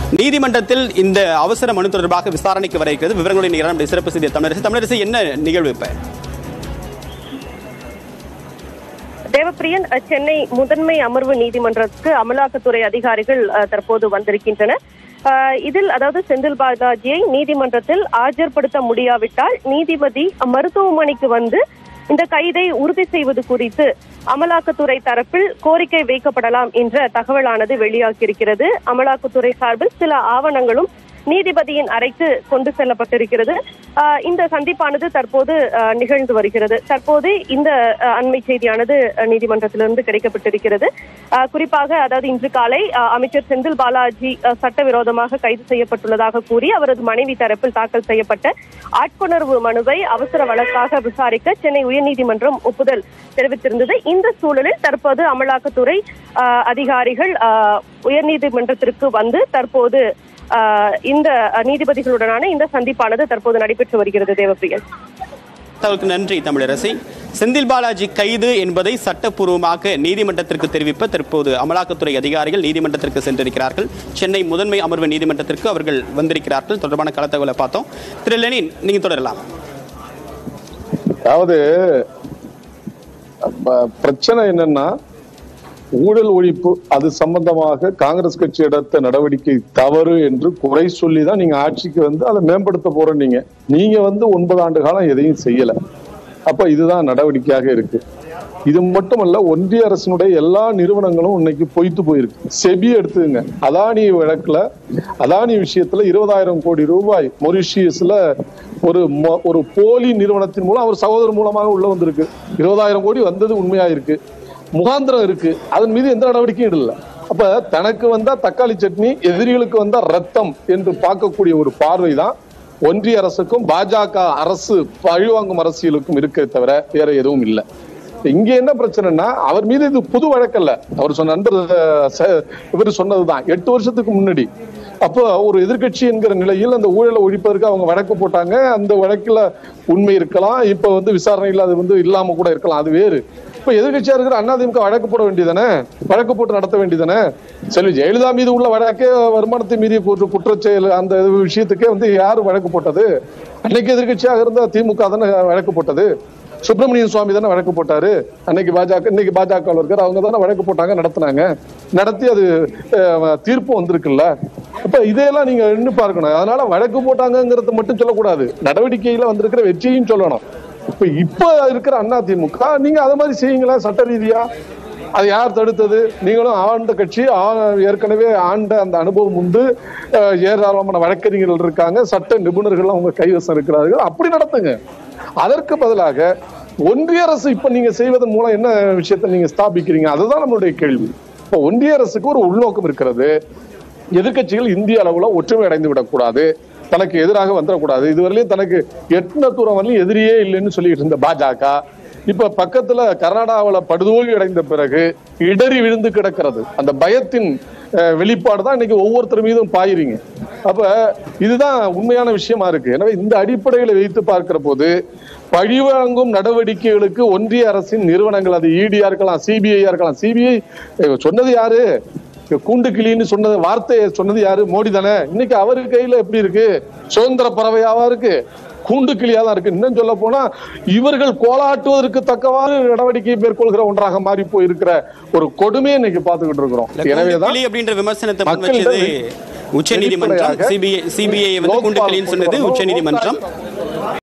நீதிமன்றத்தில் இந்த அவசர மனு தொடர்பாக விசாரணைக்கு வர இருக்கிறது விவரங்களுடைய நேரம் நம்முடைய சிறப்பு செய்திய தமிழரசு தமிழரசு என்ன நிகழ்வு இப்ப தேவப்பிரியன் அஹ், சென்னை முதன்மை அமர்வு நீதிமன்றத்துக்கு அமலாக்கத்துறை அதிகாரிகள் அஹ், தற்போது வந்திருக்கின்றனர் அஹ், இதில் அதாவது செந்தில் பாலாஜியை நீதிமன்றத்தில் ஆஜர்படுத்த முடியாவிட்டால் நீதிபதி மருத்துவமனைக்கு வந்து இந்த கைதை உறுதி செய்வது குறித்து அமலாக்கத்துறை தரப்பில் கோரிக்கை வைக்கப்படலாம் என்ற தகவலானது வெளியாகியிருக்கிறது அமலாக்கத்துறை சார்பில் சில ஆவணங்களும் நீதிபதியின் அறைக்கு கொண்டு செல்லப்பட்டிருக்கிறது ஆஹ் இந்த சந்திப்பானது தற்போது ஆஹ் நிகழ்ந்து வருகிறது தற்போது இந்த ஆஹ் அண்மை செய்தியானது ஆஹ் நீதிமன்றத்திலிருந்து கிடைக்கப்பட்டிருக்கிறது ஆஹ் குறிப்பாக அதாவது இன்று காலை ஆஹ் அமைச்சர் செந்தில் பாலாஜி ஆஹ் சட்டவிரோதமாக கைது செய்யப்பட்டுள்ளதாக கூறி அவரது மனைவி தரப்பில் தாக்கல் செய்யப்பட்ட ஆட்கொணர்வு மனுவை அவசர வழக்காக விசாரிக்க சென்னை உயர்நீதிமன்றம் ஒப்புதல் தெரிவித்திருந்தது இந்த சூழலில் தற்போது அமலாக்கத்துறை ஆஹ் அதிகாரிகள் ஆஹ் உயர்நீதிமன்றத்திற்கு வந்து தற்போது ஆஹ் இந்த அஹ், நீதிபதிகளுடனான இந்த சந்திப்பானது தற்போது நடைபெற்று வருகிறது தேவப்பிரியன் தகவலுக்கு நன்றி தமிழரசி செந்தில் பாலாஜி கைது என்பதை சட்டப்பூர்வமாக நீதிமன்றத்திற்கு தெரிவிப்ப தற்போது அமலாக்கத்துறை அதிகாரிகள் நீதிமன்றத்திற்கு சென்றிருக்கிறார்கள் சென்னை முதன்மை அமர்வு நீதிமன்றத்திற்கு அவர்கள் வந்திருக்கிறார்கள் தொடர்பான கள தகவலை பார்த்தோம் திரு லெனின் நீங்க தொடரலாம் அதாவது ப- பிரச்சனை என்னன்னா ஊழல் ஒழிப்பு அது சம்பந்தமாக காங்கிரஸ் கட்சி எடுத்த நடவடிக்கை தவறு என்று குறை சொல்லி தான் நீங்க ஆட்சிக்கு வந்து அதை மேம்படுத்த போறோம் நீங்க நீங்க வந்து ஒன்பது ஆண்டு காலம் எதையும் செய்யல அப்ப இதுதான் நடவடிக்கையாக இருக்கு இது மட்டுமல்ல ஒன்றிய அரசினுடைய எல்லா நிறுவனங்களும் இன்னைக்கு பொய்த்து போயிருக்கு செபி எடுத்துங்க அதானி வழக்குல அதானி விஷயத்துல இருபதாயிரம் கோடி ரூபாய் மொரிஷியஸ்ல ஒரு மொ- ஒரு போலி நிறுவனத்தின் மூலம் அவர் சகோதரர் மூலமாக உள்ள வந்திருக்கு இருபதாயிரம் கோடி வந்தது உண்மையா இருக்கு முகாந்திரம் இருக்கு அதன் மீது எந்த நடவடிக்கையும் இல்லை அப்ப தனக்கு வந்தா தக்காளி சட்னி எதிரிகளுக்கு வந்தா ரத்தம் என்று பார்க்கக்கூடிய ஒரு பார்வை தான் ஒன்றிய அரசுக்கும் பாஜக அரசு பழிவாங்கும் அரசியலுக்கும் இருக்கே தவிர வேற எதுவும் இல்லை இங்க என்ன பிரச்சனைனா அவர் மீது இது புது வழக்கல்ல அவர் சொன்ன நண்பர் அஹ், ச- இவர் சொன்னதுதான் எட்டு வருஷத்துக்கு முன்னாடி அப்போ ஒரு எதிர்க்கட்சி என்கிற நிலையில் அந்த ஊழலை ஒழிப்பதற்கு அவங்க வழக்கு போட்டாங்க அந்த வழக்குல உண்மை இருக்கலாம் இப்ப வந்து விசாரணையில் அது வந்து இல்லாம கூட இருக்கலாம் அது வேறு இப்ப எதிர்க்கட்சியா இருக்கிற அதிமுக வழக்கு போட வேண்டியதானே வழக்கு போட்டு நடத்த வேண்டியதானே செல்வி ஜெயலலிதா மீது உள்ள வழக்கே வருமானத்தை மீறி குற்ற குற்றச்செயல் அந்த விஷயத்துக்கே வந்து யார் வழக்கு போட்டது அன்னைக்கு எதிர்க்கட்சியாக இருந்த திமுக தானே வழக்கு போட்டது சுப்பிரமணியன் சுவாமி தானே வழக்கு போட்டாரு அன்னைக்கு பாஜக இன்னைக்கு பாஜக இருக்காரு அவங்க தானே வழக்கு போட்டாங்க நடத்துனாங்க நடத்தி அது அஹ், தீர்ப்பு வந்திருக்குல்ல அப்ப இதையெல்லாம் நீங்க எண்ணி பார்க்கணும் அதனால வழக்கு போட்டாங்கங்கிறத மட்டும் சொல்லக்கூடாது நடவடிக்கையில வந்திருக்கிற வெற்றியும் சொல்லணும் இப்ப இப்ப இருக்கிற அண்ணா திமுக நீங்க அதை மாதிரி செய்யுங்களேன் சட்ட ரீதியா அது யார் தடுத்தது நீங்களும் ஆண்ட கட்சி ஆ- ஏற்கனவே ஆண்ட அந்த அனுபவம் உண்டு அஹ், ஏராளமான வழக்கறிஞர்கள் இருக்காங்க சட்ட நிபுணர்கள் அவங்க கைவசம் இருக்கிறார்கள் அப்படி நடத்துங்க அதற்கு பதிலாக ஒன்றிய அரசு இப்ப நீங்க செய்வதன் மூலம் என்ன விஷயத்தை நீங்க ஸ்தாபிக்கிறீங்க அதுதான் நம்மளுடைய கேள்வி இப்ப ஒன்றிய அரசுக்கு ஒரு உள்நோக்கம் இருக்கிறது எதிர்க்கட்சிகள் இந்திய அளவுல ஒற்றுமை அடைந்து விடக்கூடாது தனக்கு எதிராக வந்துடக்கூடாது இதுவரையிலும் தனக்கு எட்டுன தூரம் வரலையும் எதிரியே இல்லைன்னு சொல்லிட்டு இருந்த பாஜக இப்ப பக்கத்துல கர்நாடகாவுல படுதோல்வி அடைந்த பிறகு இடறி விழுந்து கிடக்கிறது அந்த பயத்தின் அஹ், வெளிப்பாடு தான் இன்னைக்கு ஒவ்வொருத்தர் மீதும் பாயிறீங்க அப்ப இதுதான் உண்மையான விஷயமா இருக்கு எனவே இந்த அடிப்படையில வைத்து பார்க்கிற போது பழிவாங்கும் நடவடிக்கைகளுக்கு ஒன்றிய அரசின் நிறுவனங்கள் அது இடியா இருக்கலாம் சிபிஐயா இருக்கலாம் சிபிஐ சொன்னது யாரு கூண்டு கிளின்னு சொன்னது வார்த்தையை சொன்னது யாரு மோடி தானே இன்னைக்கு அவரு கையில எப்படி இருக்கு சுதந்திர பறவையாவா இருக்கு கூண்டு கிளியா தான் இருக்கு இன்னும் சொல்ல போனா இவர்கள் கோலாட்டுவதற்கு தக்கவாறு நடவடிக்கை மேற்கொள்கிற ஒன்றாக மாறி போயிருக்கிற ஒரு கொடுமையை இன்னைக்கு பார்த்துக்கிட்டு இருக்கிறோம் எனவேதான் கிளி அப்படின்ற விமர்சனத்தை முன் மக்களிடம் வச்சது உச்ச நீதிமன்றம் வெளிப்படையாக சிபிஐ சிபிஐ வந்து லோக்பால் கூண்டுகளின்னு சொன்னது கொண்டு உச்ச வரணும். நீதிமன்றம்